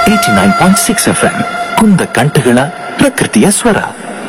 Eighty nine point six F M ಕುಂದ ಕಂಠಗಳ ಪ್ರಕೃತಿಯ ಸ್ವರ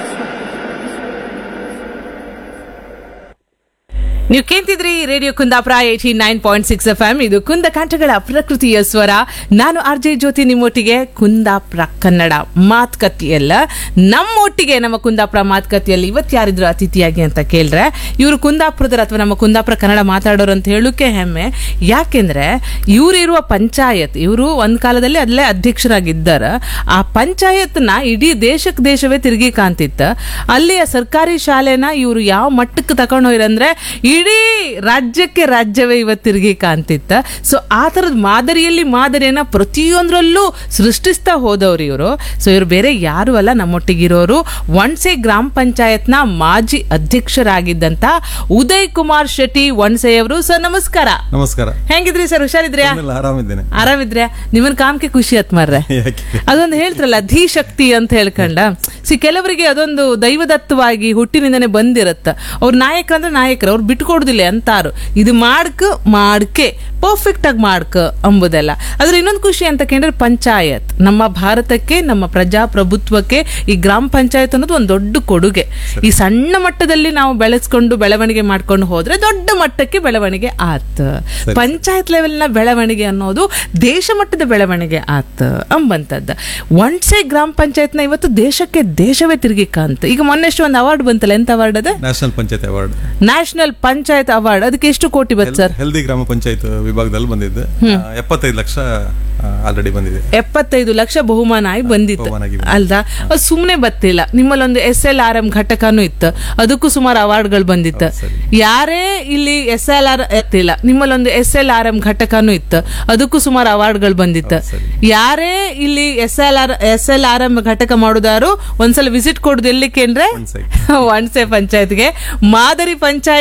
ನೀವು ಕೇಳ್ತಿದ್ರಿ radio Kundapura eighty nine point six F M ಇದು ಕುಂದ ಕಂಠಗಳ ಪ್ರಕೃತಿಯ ಸ್ವರ ನಾನು ಆರ್ ಜೆ ಜ್ಯೋತಿ ನಿಮ್ಮೊಟ್ಟಿಗೆ ಕುಂದಾಪುರ ಕನ್ನಡ ಮಾತುಕತೆಯಲ್ಲ ನಮ್ಮೊಟ್ಟಿಗೆ ನಮ್ಮ ಕುಂದಾಪುರ ಮಾತುಕತೆಯಲ್ಲಿ ಇವತ್ತು ಯಾರಿದ್ರು ಅತಿಥಿಯಾಗಿ ಅಂತ ಕೇಳಿದ್ರೆ ಇವರು ಕುಂದಾಪುರದರ ಅಥವಾ ನಮ್ಮ ಕುಂದಾಪುರ ಕನ್ನಡ ಮಾತಾಡೋರು ಅಂತ ಹೇಳೋಕೆ ಹೆಮ್ಮೆ ಯಾಕೆಂದ್ರೆ ಇವರಿರುವ ಪಂಚಾಯತ್ ಇವರು ಒಂದ್ ಕಾಲದಲ್ಲಿ ಅಲ್ಲೇ ಅಧ್ಯಕ್ಷರಾಗಿದ್ದಾರ ಆ ಪಂಚಾಯತ್ನ ಇಡೀ ದೇಶಕ್ಕೆ ದೇಶವೇ ತಿರುಗಿ ಕಾಣ್ತಿತ್ತು ಅಲ್ಲಿಯ ಸರ್ಕಾರಿ ಶಾಲೆನ ಇವರು ಯಾವ ಮಟ್ಟಕ್ಕೆ ತಗೊಂಡೋಯ್ರಂದ್ರೆ ಇಡೀ ರಾಜ್ಯಕ್ಕೆ ರಾಜ್ಯವೇ ಇವತ್ತು ತಿರುಗಿ ಕಾಣ್ತಿತ್ತ ಸೊ ಆ ಥರದ ಮಾದರಿಯಲ್ಲಿ ಮಾದರಿಯನ್ನ ಪ್ರತಿಯೊಂದರಲ್ಲೂ ಸೃಷ್ಟಿಸ್ತಾ ಹೋದವ್ರು ಇವರು ಸೊ ಇವರು ಬೇರೆ ಯಾರು ಅಲ್ಲ ನಮ್ಮೊಟ್ಟಿಗಿರೋರು ವಣ್ಸೆ ಗ್ರಾಮ ಪಂಚಾಯತ್ನ ಮಾಜಿ ಅಧ್ಯಕ್ಷರಾಗಿದ್ದಂತ ಉದಯ್ ಕುಮಾರ್ ಶೆಟ್ಟಿ ವಣ್ಸೆ ಅವರು ಸರ್ ನಮಸ್ಕಾರ ನಮಸ್ಕಾರ ಹೆಂಗಿದ್ರಿ ಸರ್ ಹುಷಾರಿದ್ರ್ಯಾ ಏನಿಲ್ಲ, ಆರಾಮಿದ್ದೇನೆ ಆರಾಮಿದ್ರೆ ನಿಮ್ಮನ್ ಕಾಮ್ಕೆ ಖುಷಿ ಆತ್ ಮಾರ್ರೆ ಯಾಕೆ ಅದೊಂದು ಹೇಳ್ತಾರಲ್ಲ ಧೀಶಕ್ತಿ ಅಂತ ಹೇಳ್ಕೊಂಡ ಸಿ ಕೆಲವರಿಗೆ ಅದೊಂದು ದೈವದತ್ತವಾಗಿ ಹುಟ್ಟಿನಿಂದನೇ ಬಂದಿರತ್ತ ಅವ್ರ ನಾಯಕರಂದ್ರೆ ನಾಯಕರು ಅವ್ರು ಬಿಟ್ಕೊಡುದಿಲ್ಲ ಅಂತಾರು ಇದು ಮಾಡ್ಕ ಮಾಡ್ಕೆ ಪರ್ಫೆಕ್ಟ್ ಆಗಿ ಮಾಡ್ಕ ಅಂಬುದೆಲ್ಲ ಅದ್ರ ಇನ್ನೊಂದು ಖುಷಿ ಅಂತ ಕೇಳಿದ್ರೆ ಪಂಚಾಯತ್ ನಮ್ಮ ಭಾರತಕ್ಕೆ ನಮ್ಮ ಪ್ರಜಾಪ್ರಭುತ್ವಕ್ಕೆ ಈ ಗ್ರಾಮ ಪಂಚಾಯತ್ ಅನ್ನೋದು ಒಂದು ದೊಡ್ಡ ಕೊಡುಗೆ ಈ ಸಣ್ಣ ಮಟ್ಟದಲ್ಲಿ ನಾವು ಬೆಳೆಸ್ಕೊಂಡು ಬೆಳವಣಿಗೆ ಮಾಡ್ಕೊಂಡು ಹೋದ್ರೆ ದೊಡ್ಡ ಮಟ್ಟಕ್ಕೆ ಬೆಳವಣಿಗೆ ಆತ್ ಪಂಚಾಯತ್ ಲೆವೆಲ್ನ ಬೆಳವಣಿಗೆ ಅನ್ನೋದು ದೇಶ ಮಟ್ಟದ ಬೆಳವಣಿಗೆ ಆತ್ ಅಂಬಂತದ್ದು ಒಣ್ಸೆ ಗ್ರಾಮ ಪಂಚಾಯತ್ನ ಇವತ್ತು ದೇಶಕ್ಕೆ ದೇಶವೇ ತಿರುಗಿ ಕಾಂತ ಈಗ ಮೊನ್ನೆಷ್ಟು ಒಂದು ಅವಾರ್ಡ್ ಬಂತಲ್ಲ ಎಂತ ಅವಾರ್ಡ್ ಅದ national panchayat award national panchayat award ಅದಕ್ಕೆ ಎಷ್ಟು ಕೋಟಿ ಬತ್ ಸರ್ ಹೆಲ್ದಿ ಗ್ರಾಮ ಪಂಚಾಯತ್ ವಿಭಾಗದಲ್ಲಿ ಬಂದಿದ್ದು ಆ, ಎಪ್ಪತ್ತೈದು ಲಕ್ಷ ಆಲ್ರೆಡಿ ಬಂದಿದೆ ಎಪ್ಪತ್ತೈದು ಲಕ್ಷ ಬಹುಮಾನ ಆಗಿ ಬಂದಿತ್ತು ಬಹುಮಾನ ಆಗಿ ಬಂದಿತ್ತು. ಅಲ್ದಾ ಅದು ಸುಮ್ಮನೆ ಬತ್ತಿಲ್ಲ ನಿಮ್ಮಲ್ಲೊಂದು ಎಸ್ ಎಲ್ ಆರ್ ಎಂ ಘಟಕನೂ ಇತ್ತು ಅದಕ್ಕೂ ಸುಮಾರು ಅವಾರ್ಡ್ಗಳು ಬಂದಿತ್ತು ಸರಿ. ಯಾರೇ ಇಲ್ಲಿ ಎಸ್ ಎಲ್ ಆರ್ ಎತ್ತಿಲ್ಲ ನಿಮ್ಮಲ್ಲೊಂದು ಎಸ್ ಎಲ್ ಆರ್ ಎಂ ಘಟಕನೂ ಇತ್ತು ಅದಕ್ಕೂ ಸುಮಾರು ಅವಾರ್ಡ್ಗಳು ಬಂದಿತ್ತು ಸರಿ. ಯಾರೇ ಇಲ್ಲಿ S L R S L R M ಘಟಕ ಮಾಡುದಾರು ಒಂದ್ಸಲ ವಿಸಿಟ್ ಕೊಡುದು ಎಲ್ಲಿಕ್ಕೆ ಅಂದ್ರೆ ಒಣ್ಸೆ. ಒಣ್ಸೆ ಪಂಚಾಯತ್ಗೆ ಮಾದರಿ ಪಂಚಾಯತ್